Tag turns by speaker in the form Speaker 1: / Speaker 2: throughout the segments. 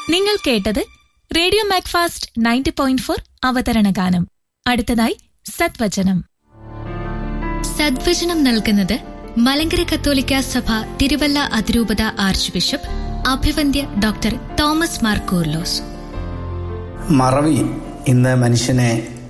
Speaker 1: നിങ്ങൾ കേട്ടത് radio MACFAST ninety point four അവതരണ ഗാനം അടുത്തതായി സത്വചനം
Speaker 2: സദ്വചനം നൽകുന്നത് മലങ്കര കത്തോലിക്ക സഭ തിരുവല്ല അതിരൂപത ആർച്ച് ബിഷപ്പ് അഭിവന്ദ്യ ഡോക്ടർ തോമസ് മാർ കൂർലോസ്
Speaker 3: മറവി ഇന്ന് മനുഷ്യനെ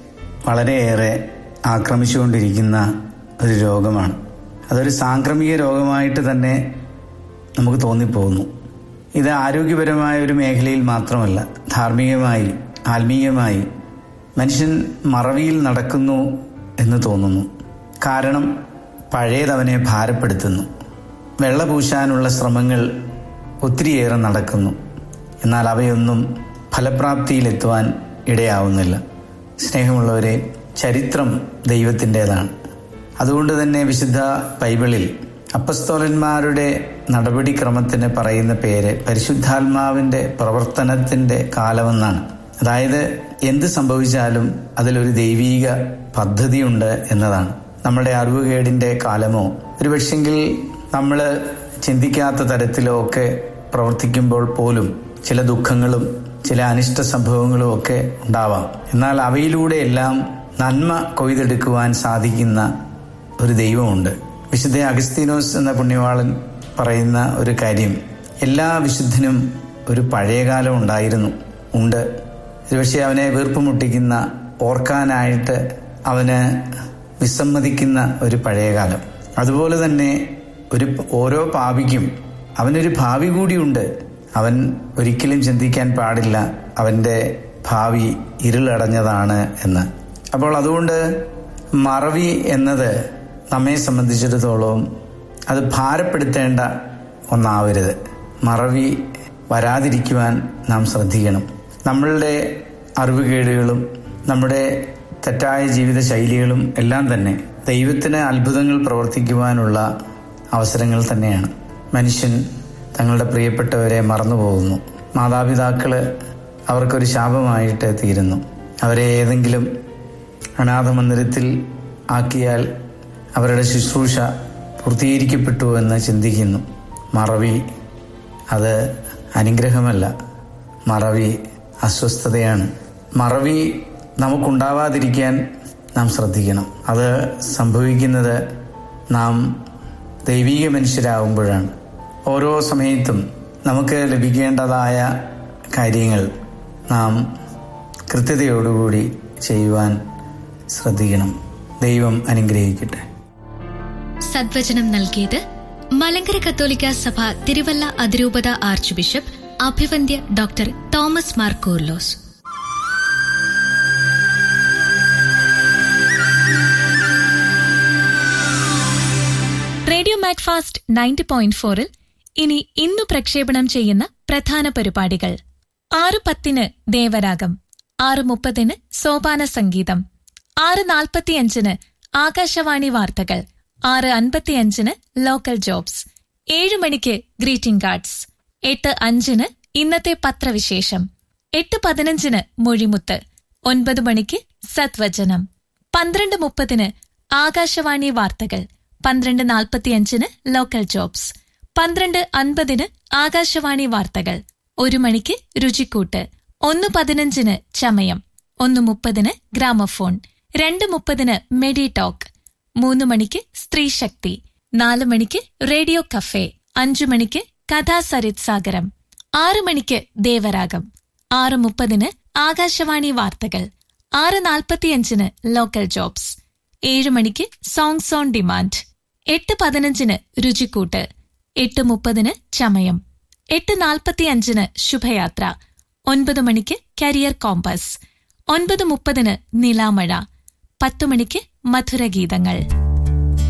Speaker 3: വളരെയേറെ ആക്രമിച്ചുകൊണ്ടിരിക്കുന്ന ഒരു രോഗമാണ് അതൊരു സാംക്രമിക രോഗമായിട്ട് തന്നെ നമുക്ക് തോന്നിപ്പോകുന്നു ഇത് ആരോഗ്യപരമായ ഒരു മേഖലയിൽ മാത്രമല്ല ധാർമ്മികമായി ആത്മീയമായി മനുഷ്യൻ മറവിയിൽ നടക്കുന്നു എന്ന് തോന്നുന്നു കാരണം പഴയതവനെ ഭാരപ്പെടുത്തുന്നു വെള്ള പൂശാനുള്ള ശ്രമങ്ങൾ ഒത്തിരിയേറെ നടക്കുന്നു എന്നാൽ അവയൊന്നും ഫലപ്രാപ്തിയിലെത്തുവാൻ ഇടയാവുന്നില്ല സ്നേഹമുള്ളവരെ ചരിത്രം ദൈവത്തിൻ്റെതാണ് അതുകൊണ്ട് തന്നെ വിശുദ്ധ ബൈബിളിൽ അപ്പസ്തോലന്മാരുടെ നടപടിക്രമത്തിന് പറയുന്ന പേര് പരിശുദ്ധാത്മാവിൻ്റെ പ്രവർത്തനത്തിൻ്റെ കാലമെന്നാണ് അതായത് എന്ത് സംഭവിച്ചാലും അതിലൊരു ദൈവീക പദ്ധതിയുണ്ട് എന്നതാണ് നമ്മുടെ അറിവുകേടിൻ്റെ കാലമോ ഒരു പക്ഷെങ്കിൽ നമ്മൾ ചിന്തിക്കാത്ത തരത്തിലോ ഒക്കെ പ്രവർത്തിക്കുമ്പോൾ പോലും ചില ദുഃഖങ്ങളും ചില അനിഷ്ട സംഭവങ്ങളും ഒക്കെ ഉണ്ടാവാം എന്നാൽ അവയിലൂടെയെല്ലാം നന്മ കൊയ്തെടുക്കുവാൻ സാധിക്കുന്ന ഒരു ദൈവമുണ്ട് വിശുദ്ധ അഗസ്തീനോസ് എന്ന പുണ്യവാളൻ പറയുന്ന ഒരു കാര്യം എല്ലാ വിശുദ്ധനും ഒരു പഴയകാലം ഉണ്ടായിരുന്നു ഉണ്ട് ഒരുപക്ഷെ അവനെ വീർപ്പുമുട്ടിക്കുന്ന ഓർക്കാനായിട്ട് അവന് വിസമ്മതിക്കുന്ന ഒരു പഴയകാലം അതുപോലെ തന്നെ ഒരു ഓരോ പാപിക്കും അവനൊരു ഭാവി കൂടിയുണ്ട് അവൻ ഒരിക്കലും ചിന്തിക്കാൻ പാടില്ല അവൻ്റെ ഭാവി ഇരുളടഞ്ഞതാണ് എന്ന് അപ്പോൾ അതുകൊണ്ട് മറവി എന്നത് നമ്മെ സംബന്ധിച്ചിടത്തോളം അത് ഭാരപ്പെടുത്തേണ്ട ഒന്നാവരുത് മറവി വരാതിരിക്കുവാൻ നാം ശ്രദ്ധിക്കണം നമ്മളുടെ അറിവുകേടുകളും നമ്മുടെ തെറ്റായ ജീവിത ശൈലികളും എല്ലാം തന്നെ ദൈവത്തിന് അത്ഭുതങ്ങൾ പ്രവർത്തിക്കുവാനുള്ള അവസരങ്ങൾ തന്നെയാണ് മനുഷ്യൻ തങ്ങളുടെ പ്രിയപ്പെട്ടവരെ മറന്നുപോകുന്നു മാതാപിതാക്കള് അവർക്കൊരു ശാപമായിട്ട് തീരുന്നു അവരെ ഏതെങ്കിലും അനാഥ മന്ദിരത്തിൽ ആക്കിയാൽ അവരുടെ ശുശ്രൂഷ പൂർത്തീകരിക്കപ്പെട്ടു എന്ന് ചിന്തിക്കുന്നു മറവി അത് അനുഗ്രഹമല്ല മറവി അസ്വസ്ഥതയാണ് മറവി നമുക്കുണ്ടാവാതിരിക്കാൻ നാം ശ്രദ്ധിക്കണം അത് സംഭവിക്കുന്നത് നാം ദൈവീക മനുഷ്യരാകുമ്പോഴാണ് ഓരോ സമയത്തും നമുക്ക് ലഭിക്കേണ്ടതായ കാര്യങ്ങൾ നാം കൃത്യതയോടുകൂടി ചെയ്യുവാൻ ശ്രദ്ധിക്കണം ദൈവം അനുഗ്രഹിക്കട്ടെ
Speaker 2: സദ്വചനം നൽകിയത് മലങ്കര കത്തോലിക്ക സഭ തിരുവല്ല അതിരൂപത ആർച്ച് ബിഷപ്പ് അഭിവന്ദ്യ doctor Thomas Mar Koorilos
Speaker 1: radio MACFAST ninety point ഫോറിൽ ഇനി ഇന്നു പ്രക്ഷേപണം ചെയ്യുന്ന പ്രധാന പരിപാടികൾ ആറ് പത്തിന് ദേവരാഗം ആറ് മുപ്പതിന് സോപാന സംഗീതം ആറ് നാൽപ്പത്തിയഞ്ചിന് ആകാശവാണി വാർത്തകൾ ആറ് അൻപത്തിയഞ്ചിന് ലോക്കൽ ജോബ്സ് ഏഴ് മണിക്ക് ഗ്രീറ്റിംഗ് കാർഡ്സ് എട്ട് അഞ്ചിന് ഇന്നത്തെ പത്രവിശേഷം എട്ട് പതിനഞ്ചിന് മൊഴിമുത്ത് ഒൻപത് മണിക്ക് സത്വചനം പന്ത്രണ്ട് മുപ്പതിന് ആകാശവാണി വാർത്തകൾ പന്ത്രണ്ട് നാൽപ്പത്തിയഞ്ചിന് ലോക്കൽ ജോബ്സ് പന്ത്രണ്ട് അൻപതിന് ആകാശവാണി വാർത്തകൾ ഒരു മണിക്ക് രുചിക്കൂട്ട് ഒന്ന് പതിനഞ്ചിന് ചമയം ഒന്ന് മുപ്പതിന് ഗ്രാമഫോൺ രണ്ട് മുപ്പതിന് മെഡി ടോക്ക് മൂന്ന് മണിക്ക് സ്ത്രീശക്തി നാല് മണിക്ക് റേഡിയോ കഫേ അഞ്ചു മണിക്ക് കഥാസരിത് സാഗരം ആറ് മണിക്ക് ദേവരാഗം ആറ് മുപ്പതിന് ആകാശവാണി വാർത്തകൾ ആറ് നാൽപ്പത്തിയഞ്ചിന് ലോക്കൽ ജോബ്സ് ഏഴ് മണിക്ക് സോങ്സ് ഓൺ ഡിമാൻഡ് എട്ട് പതിനഞ്ചിന് രുചിക്കൂട്ട് എട്ട് മുപ്പതിന് ചമയം എട്ട് നാൽപ്പത്തിയഞ്ചിന് ശുഭയാത്ര ഒൻപത് മണിക്ക് കരിയർ കോമ്പസ് ഒൻപത് മുപ്പതിന് നിലാമഴ പത്തു മണിക്ക് മധുരഗീതങ്ങൾ